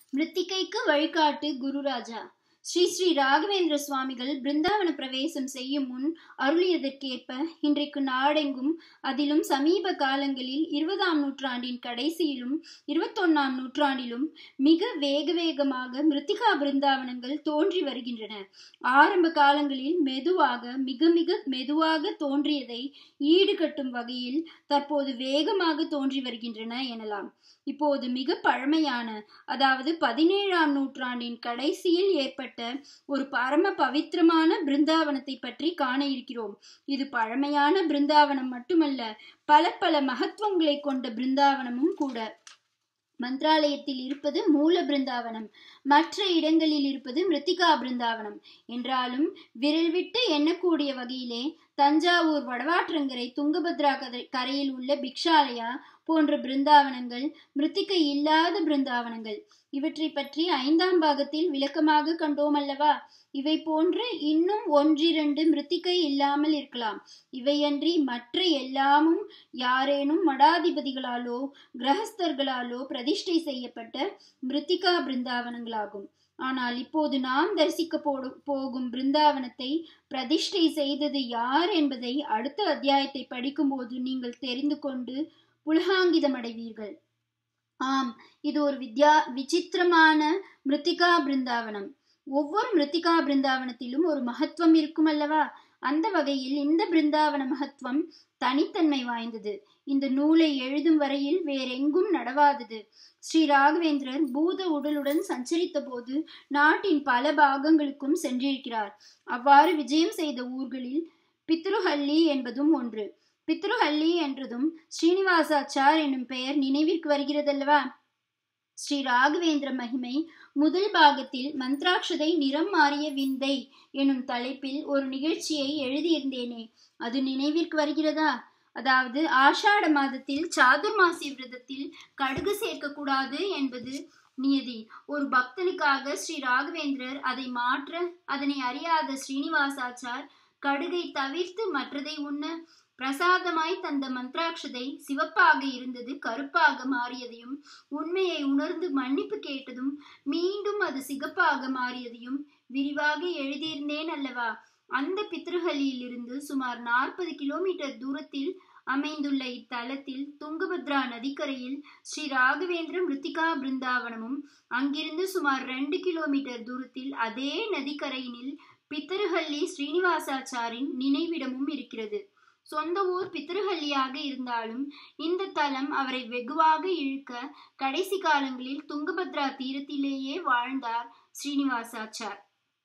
மிருத்திகைக்கு வழிகாட்டு குருராஜா ஸ்ரீ ஸ்ரீ ராகவேந்திர சுவாமிகள் பிருந்தாவன பிரவேசம் செய்யும் முன் அருளியதற்கேற்ப இன்றைக்கு நாடெங்கும் அதிலும் சமீப காலங்களில் இருபதாம் நூற்றாண்டின் கடைசியிலும் இருபத்தொன்னாம் நூற்றாண்டிலும் மிக வேக வேகமாக மிருத்திகா பிருந்தாவனங்கள் தோன்றி வருகின்றன ஆரம்ப காலங்களில் மெதுவாக மிக மிக மெதுவாக தோன்றியதை ஈடுகட்டும் வகையில் தற்போது வேகமாக தோன்றி வருகின்றன எனலாம் இப்போது மிக பழமையான அதாவது பதினேழாம் நூற்றாண்டின் கடைசியில் ஏற்பட்ட ஒரு பரம பவித்திரமான பிருந்தாவனத்தை பற்றி காண இருக்கிறோம் இது பழமையான பிருந்தாவனம் மட்டுமல்ல பல பல மகத்துவங்களை கொண்ட பிருந்தாவனமும் கூட மந்திராலயத்தில் இருப்பது மூல பிருந்தாவனம் மற்ற இடங்களில் இருப்பது மிருத்திகா பிருந்தாவனம் என்றாலும் விரல் விட்டு எண்ணக்கூடிய வகையிலே தஞ்சாவூர் வடவாற்றங்கரை துங்கபத்ரா கரையில் உள்ள பிக்ஷாலயா போன்ற பிருந்தாவனங்கள் மிருத்திகை இல்லாத பிருந்தாவனங்கள் இவற்றை பற்றி ஐந்தாம் பாகத்தில் விளக்கமாக கண்டோம் அல்லவா இவை போன்று இன்னும் ஒன்றிரண்டு மிருத்திகை இல்லாமல் இருக்கலாம் இவையன்றி மற்ற எல்லாமும் யாரேனும் மடாதிபதிகளாலோ கிரகஸ்தர்களாலோ பிரதிஷ்டை செய்யப்பட்ட மிருத்திகா பிருந்தாவனங்களாகும் ஆனால் இப்போது நாம் தரிசிக்க போகும் பிருந்தாவனத்தை பிரதிஷ்டை செய்தது யார் என்பதை அடுத்த அத்தியாயத்தை படிக்கும்போது நீங்கள் தெரிந்து கொண்டு புலகாங்கிதம் அடைவீர்கள் ஆம் இது ஒரு வித்யா விசித்திரமான மிருத்திகா பிருந்தாவனம் ஒவ்வொரு மிருத்திகா பிருந்தாவனத்திலும் ஒரு மகத்துவம் இருக்கும் அல்லவா அந்த வகையில் இந்த பிருந்தாவன மகத்துவம் தனித்தன்மை வாய்ந்தது இந்த நூலை எழுதும் வரையில் வேறெங்கும் நடவாதது ஸ்ரீ ராகவேந்திரர் பூத உடலுடன் சஞ்சரித்த போது நாட்டின் பல பாகங்களுக்கும் சென்றிருக்கிறார் அவ்வாறு விஜயம் செய்த ஊர்களில் பித்ருஹல்லி என்பதும் ஒன்று பித்ருஹல்லி என்றதும் ஸ்ரீனிவாசாச்சார் என்னும் பெயர் நினைவிற்கு வருகிறதல்லவா ஸ்ரீ ராகவேந்திர மகிமை முதல் பாகத்தில் மந்த்ராட்சதை நிறம் மாறிய விந்தை எனும் தலைப்பில் ஒரு நிகழ்ச்சியை எழுதியிருந்தேனே அது நினைவிற்கு வருகிறதா அதாவது ஆஷாட மாதத்தில் சாதுர்மாசி விரதத்தில் கடுகு சேர்க்கக்கூடாது என்பது நியதி ஒரு பக்தனுக்காக ஸ்ரீ ராகவேந்திரர் அதை மாற்ற அதனை அறியாத ஸ்ரீனிவாசாச்சார் கடுகை தவிர்த்து மற்றதை உண்ண பிரசாதமாய் தந்த மந்த்ராட்சதை சிவப்பாக இருந்தது கருப்பாக மாறியதையும் உண்மையை உணர்ந்து மன்னிப்பு கேட்டதும் மீண்டும் அது சிகப்பாக மாறியதையும் விரிவாக எழுதியிருந்தேன் அல்லவா அந்த பித்ருஹலியில் இருந்து சுமார் நாற்பது கிலோமீட்டர் தூரத்தில் அமைந்துள்ள இத்தலத்தில் துங்கபத்ரா நதிக்கரையில் ஸ்ரீ ராகவேந்திர மிருத்திகா பிருந்தாவனமும் அங்கிருந்து சுமார் ரெண்டு கிலோமீட்டர் தூரத்தில் அதே நதிக்கரையினில் பித்தருஹல்லி ஸ்ரீனிவாசாச்சாரின் நினைவிடமும் இருக்கிறது சொந்த ஊர் பித்திருஹல்லியாக இருந்தாலும் இந்த தலம் அவரை வெகுவாக இழுக்க கடைசி காலங்களில் துங்கபத்ரா தீரத்திலேயே வாழ்ந்தார் ஸ்ரீனிவாசாச்சார்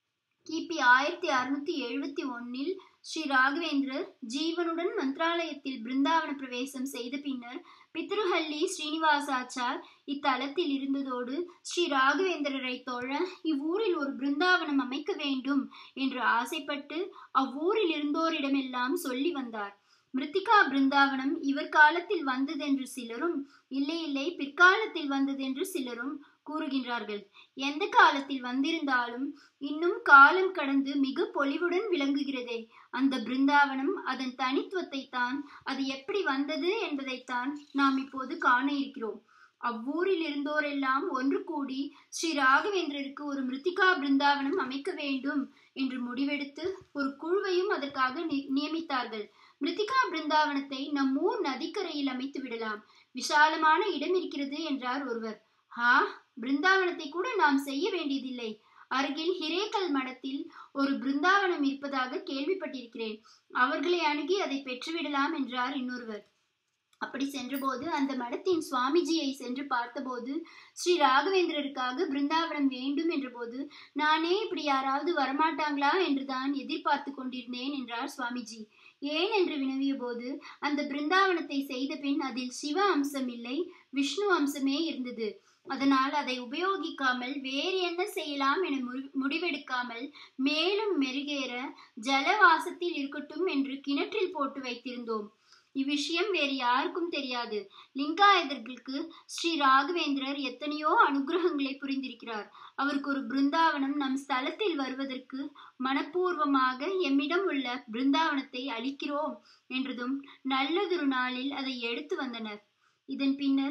கிபி ஆயிரத்தி அறுநூத்தி எழுபத்தி ஒன்னில் ஸ்ரீ ராகவேந்திரர் ஜீவனுடன் மந்திராலயத்தில் பிருந்தாவன பிரவேசம் செய்த பின்னர் பித்ருஹல்லி ஸ்ரீனிவாசாச்சார் இத்தலத்தில் இருந்ததோடு ஸ்ரீ ராகவேந்திரரை தொழ இவ்வூரில் ஒரு பிருந்தாவனம் அமைக்க வேண்டும் என்று ஆசைப்பட்டு அவ்வூரில் இருந்தோரிடமெல்லாம் சொல்லி வந்தார் மிருத்திகா பிருந்தாவனம் இவர் காலத்தில் வந்ததென்று சிலரும் இல்லை இல்லை பிற்காலத்தில் வந்ததென்று சிலரும் கூறுகின்றார்கள் எந்த காலத்தில் வந்திருந்தாலும் இன்னும் காலம் கடந்து மிக பொலிவுடன் விளங்குகிறதே அந்த பிருந்தாவனம் அதன் தனித்துவத்தை தான் அது எப்படி வந்தது என்பதைத்தான் நாம் இப்போது காண இருக்கிறோம் அவ்வூரில் இருந்தோரெல்லாம் ஒன்று கூடி ஸ்ரீ ராகவேந்திரருக்கு ஒரு மிருத்திகா பிருந்தாவனம் அமைக்க வேண்டும் என்று முடிவெடுத்து ஒரு குழுவையும் அதற்காக நியமித்தார்கள் மிருத்திகா பிருந்தாவனத்தை நம் ஊர் நதிக்கரையில் அமைத்து விடலாம் விசாலமான இடம் இருக்கிறது என்றார் ஒருவர் ஹா பிருந்தாவனத்தை கூட நாம் செய்ய வேண்டியதில்லை அருகில் ஹிரேக்கல் மடத்தில் ஒரு பிருந்தாவனம் இருப்பதாக கேள்விப்பட்டிருக்கிறேன் அவர்களை அணுகி அதை பெற்றுவிடலாம் என்றார் இன்னொருவர் அப்படி சென்றபோது அந்த மடத்தின் சுவாமிஜியை சென்று பார்த்தபோது ஸ்ரீ ராகவேந்திரருக்காக பிருந்தாவனம் வேண்டும் என்றபோது நானே இப்படி யாராவது வரமாட்டாங்களா என்றுதான் எதிர்பார்த்து கொண்டிருந்தேன் என்றார் சுவாமிஜி ஏன் என்று வினவிய போது அந்த பிருந்தாவனத்தை செய்த பின் அதில் சிவ அம்சம் இல்லை விஷ்ணு அம்சமே இருந்தது அதனால் அதை உபயோகிக்காமல் வேறு என்ன செய்யலாம் என முடிவெடுக்காமல் மேலும் மெருகேற ஜலவாசத்தில் இருக்கட்டும் என்று கிணற்றில் போட்டு வைத்திருந்தோம் இவ்விஷயம் வேறு யாருக்கும் தெரியாது லிங்காயதர்களுக்கு ஸ்ரீ ராகவேந்திரர் எத்தனையோ அனுகிரகங்களை புரிந்திருக்கிறார் அவருக்கு ஒரு பிருந்தாவனம் நம் ஸ்தலத்தில் வருவதற்கு மனப்பூர்வமாக எம்மிடம் உள்ள பிருந்தாவனத்தை அளிக்கிறோம் என்றதும் நல்லதொரு நாளில் அதை எடுத்து வந்தனர் இதன் பின்னர்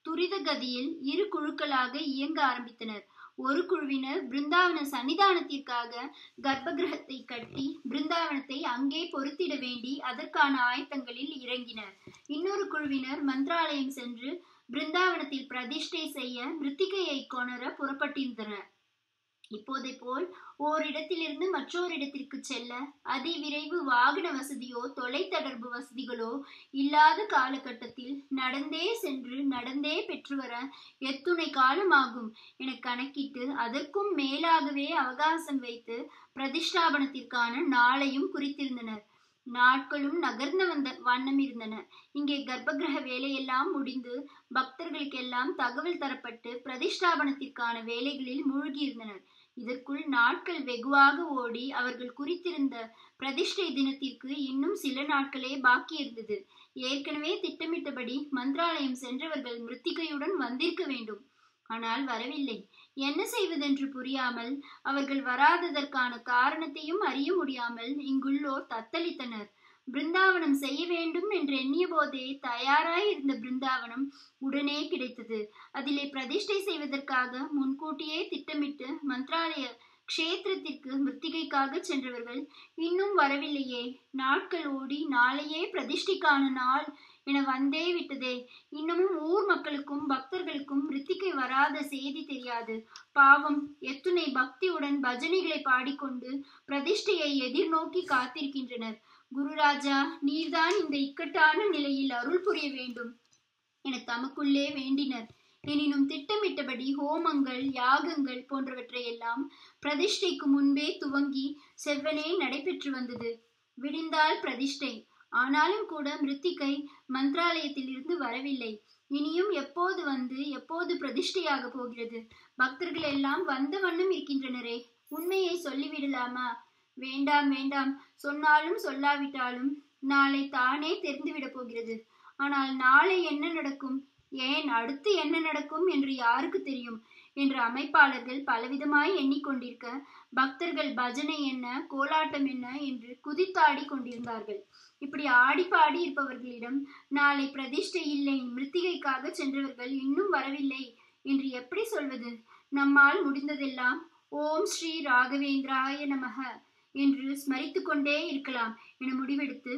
துரித கதியில் இரு குழுக்களாக இயங்க ஆரம்பித்தனர் ஒரு குழுவினர் பிருந்தாவன சன்னிதானத்திற்காக கர்ப்பகிரகத்தை கட்டி பிருந்தாவனத்தை அங்கே பொருத்திட வேண்டி அதற்கான ஆயத்தங்களில் இறங்கினர் இன்னொரு குழுவினர் மந்திராலயம் சென்று பிருந்தாவனத்தில் பிரதிஷ்டை செய்ய மிருத்திகையை கொணர புறப்பட்டிருந்தனர் இப்போதை போல் ஓரிடத்திலிருந்து மற்றொரு இடத்திற்கு செல்ல அதிவிரைவு வாகன வசதியோ தொலைத்தொடர்பு வசதிகளோ இல்லாத காலகட்டத்தில் நடந்தே சென்று நடந்தே பெற்று வர எத்துணை காலமாகும் என கணக்கிட்டு அதற்கும் மேலாகவே அவகாசம் வைத்து பிரதிஷ்டாபனத்திற்கான நாளையும் குறித்திருந்தனர் நாட்களும் நகர்ந்து வந்த வண்ணம் இருந்தன இங்கே கர்ப்பகிரக வேலையெல்லாம் முடிந்து பக்தர்களுக்கெல்லாம் தகவல் தரப்பட்டு பிரதிஷ்டாபனத்திற்கான வேலைகளில் மூழ்கியிருந்தனர் இதற்குள் நாட்கள் வெகுவாக ஓடி அவர்கள் குறித்திருந்த பிரதிஷ்டை தினத்திற்கு இன்னும் சில நாட்களே பாக்கி இருந்தது ஏற்கனவே திட்டமிட்டபடி மந்திராலயம் சென்றவர்கள் மிருத்திகையுடன் வந்திருக்க வேண்டும் ஆனால் வரவில்லை என்ன செய்வதென்று புரியாமல் அவர்கள் வராததற்கான காரணத்தையும் அறிய முடியாமல் இங்குள்ளோர் தத்தளித்தனர் பிருந்தாவனம் செய்ய வேண்டும் என்று எண்ணிய போதே தயாராய் இருந்த பிருந்தாவனம் உடனே கிடைத்தது அதிலே பிரதிஷ்டை செய்வதற்காக முன்கூட்டியே திட்டமிட்டு மந்திராலய க்ஷேத்திரத்திற்கு மிருத்திகைக்காக சென்றவர்கள் இன்னும் வரவில்லையே நாட்கள் ஓடி நாளையே பிரதிஷ்டைக்கான நாள் என வந்தே விட்டதே இன்னமும் ஊர் மக்களுக்கும் பக்தர்களுக்கும் மிருத்திகை வராத செய்தி தெரியாது பாவம் எத்துணை பக்தியுடன் பஜனைகளை பாடிக்கொண்டு பிரதிஷ்டையை எதிர்நோக்கி காத்திருக்கின்றனர் குருராஜா நீர்தான் இந்த இக்கட்டான நிலையில் அருள் புரிய வேண்டும் என தமக்குள்ளே வேண்டினர் எனினும் திட்டமிட்டபடி ஹோமங்கள் யாகங்கள் போன்றவற்றையெல்லாம் பிரதிஷ்டைக்கு முன்பே துவங்கி செவ்வனே நடைபெற்று வந்தது விடிந்தால் பிரதிஷ்டை ஆனாலும் கூட மிருத்திகை மந்திராலயத்தில் இருந்து வரவில்லை இனியும் எப்போது வந்து எப்போது பிரதிஷ்டையாக போகிறது பக்தர்கள் எல்லாம் வந்த வண்ணம் இருக்கின்றனரே உண்மையை சொல்லிவிடலாமா வேண்டாம் வேண்டாம் சொன்னாலும் சொல்லாவிட்டாலும் நாளை தானே தெரிந்துவிடப் போகிறது ஆனால் நாளை என்ன நடக்கும் ஏன் அடுத்து என்ன நடக்கும் என்று யாருக்கு தெரியும் என்று அமைப்பாளர்கள் பலவிதமாய் எண்ணிக்கொண்டிருக்க பக்தர்கள் பஜனை என்ன கோலாட்டம் என்ன என்று குதித்தாடி கொண்டிருந்தார்கள் இப்படி ஆடி பாடி இருப்பவர்களிடம் நாளை பிரதிஷ்டை இல்லை மிருத்திகைக்காக சென்றவர்கள் இன்னும் வரவில்லை என்று எப்படி சொல்வது நம்மால் முடிந்ததெல்லாம் ஓம் ஸ்ரீ ராகவேந்திராய நமக என்று ஸ்மரித்து கொண்டே இருக்கலாம் என முடிவெடுத்து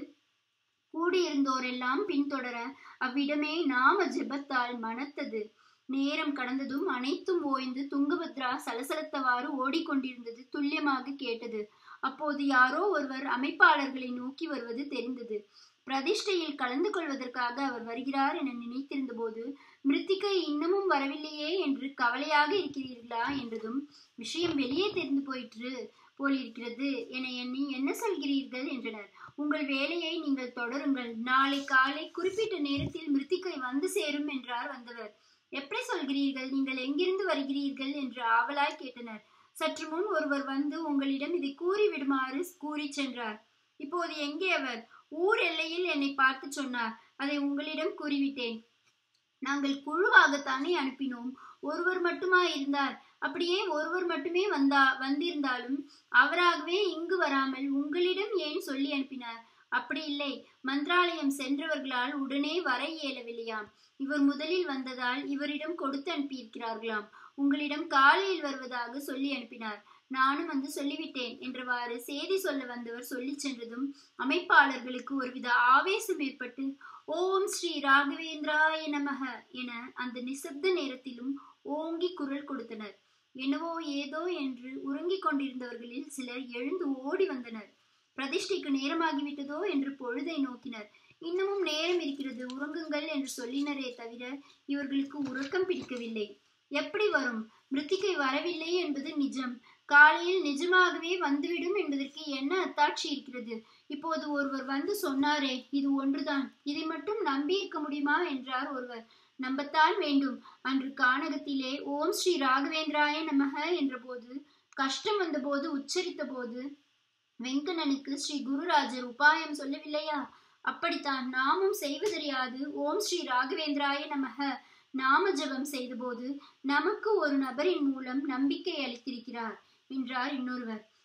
கூடியிருந்தோரெல்லாம் பின்தொடர அவ்விடமே நாம ஜெபத்தால் மனத்தது நேரம் கடந்ததும் அனைத்தும் ஓய்ந்து துங்கபத்ரா சலசலத்தவாறு ஓடிக்கொண்டிருந்தது துல்லியமாக கேட்டது அப்போது யாரோ ஒருவர் அமைப்பாளர்களை நோக்கி வருவது தெரிந்தது பிரதிஷ்டையில் கலந்து கொள்வதற்காக அவர் வருகிறார் என நினைத்திருந்த போது மிருத்திகை இன்னமும் வரவில்லையே என்று கவலையாக இருக்கிறீர்களா என்றதும் விஷயம் வெளியே தெரிந்து போயிற்று போலிருக்கிறது என எண்ணி என்ன சொல்கிறீர்கள் என்றனர் உங்கள் வேலையை நீங்கள் தொடருங்கள் நாளை காலை குறிப்பிட்ட நேரத்தில் மிருத்திகை வந்து சேரும் என்றார் வந்தவர் எப்படி சொல்கிறீர்கள் நீங்கள் எங்கிருந்து வருகிறீர்கள் என்று ஆவலாய் கேட்டனர் சற்று முன் ஒருவர் வந்து உங்களிடம் இதை கூறி விடுமாறு கூறி சென்றார் இப்போது எங்கே அவர் ஊர் எல்லையில் என்னை பார்த்து சொன்னார் அதை உங்களிடம் கூறிவிட்டேன் நாங்கள் குழுவாகத்தானே அனுப்பினோம் ஒருவர் மட்டுமா இருந்தார் அப்படியே ஒருவர் மட்டுமே வந்தா வந்திருந்தாலும் அவராகவே இங்கு வராமல் உங்களிடம் ஏன் சொல்லி அனுப்பினார் அப்படி இல்லை மந்திராலயம் சென்றவர்களால் உடனே வர இயலவில்லையாம் இவர் முதலில் வந்ததால் இவரிடம் கொடுத்து அனுப்பியிருக்கிறார்களாம் உங்களிடம் காலையில் வருவதாக சொல்லி அனுப்பினார் நானும் வந்து சொல்லிவிட்டேன் என்றவாறு செய்தி சொல்ல வந்தவர் சொல்லி சென்றதும் அமைப்பாளர்களுக்கு ஒருவித ஆவேசம் ஏற்பட்டு ஓம் ஸ்ரீ ராகவேந்திராய நமக என அந்த நிசப்த நேரத்திலும் ஓங்கி குரல் கொடுத்தனர் என்னவோ ஏதோ என்று உறங்கிக் கொண்டிருந்தவர்களில் சிலர் எழுந்து ஓடி வந்தனர் பிரதிஷ்டைக்கு நேரமாகிவிட்டதோ என்று பொழுதை நோக்கினர் இன்னமும் நேரம் இருக்கிறது உறங்குங்கள் என்று சொல்லினரே தவிர இவர்களுக்கு உறக்கம் பிடிக்கவில்லை எப்படி வரும் மிருத்திகை வரவில்லை என்பது நிஜம் காலையில் நிஜமாகவே வந்துவிடும் என்பதற்கு என்ன அத்தாட்சி இருக்கிறது இப்போது ஒருவர் வந்து சொன்னாரே இது ஒன்றுதான் இதை மட்டும் நம்பி இருக்க முடியுமா என்றார் ஒருவர் நம்பத்தான் வேண்டும் அன்று கானகத்திலே ஓம் ஸ்ரீ ராகவேந்திராய நமக என்ற போது கஷ்டம் வந்தபோது உச்சரித்த போது வெங்கடனுக்கு ஸ்ரீ குருராஜர் உபாயம் சொல்லவில்லையா அப்படித்தான் நாமும் செய்வதறியாது ஓம் ஸ்ரீ ராகவேந்திராய நமக நாம ஜபம் செய்தபோது நமக்கு ஒரு நபரின் மூலம் நம்பிக்கை அளித்திருக்கிறார் என்றார் இன்னொருவர்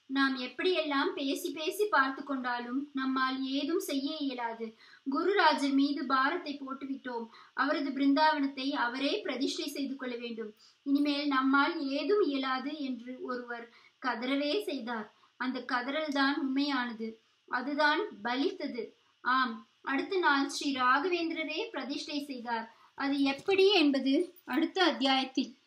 நாம் எப்படியெல்லாம் பேசி பேசி பார்த்து கொண்டாலும் நம்மால் ஏதும் செய்ய இயலாது குருராஜர் மீது பாரத்தை போட்டுவிட்டோம் அவரது பிருந்தாவனத்தை அவரே பிரதிஷ்டை செய்து கொள்ள வேண்டும் இனிமேல் நம்மால் ஏதும் இயலாது என்று ஒருவர் கதறவே செய்தார் அந்த கதறல் தான் உண்மையானது அதுதான் பலித்தது ஆம் அடுத்த நாள் ஸ்ரீ ராகவேந்திரரே பிரதிஷ்டை செய்தார் அது எப்படி என்பது அடுத்த அத்தியாயத்தில்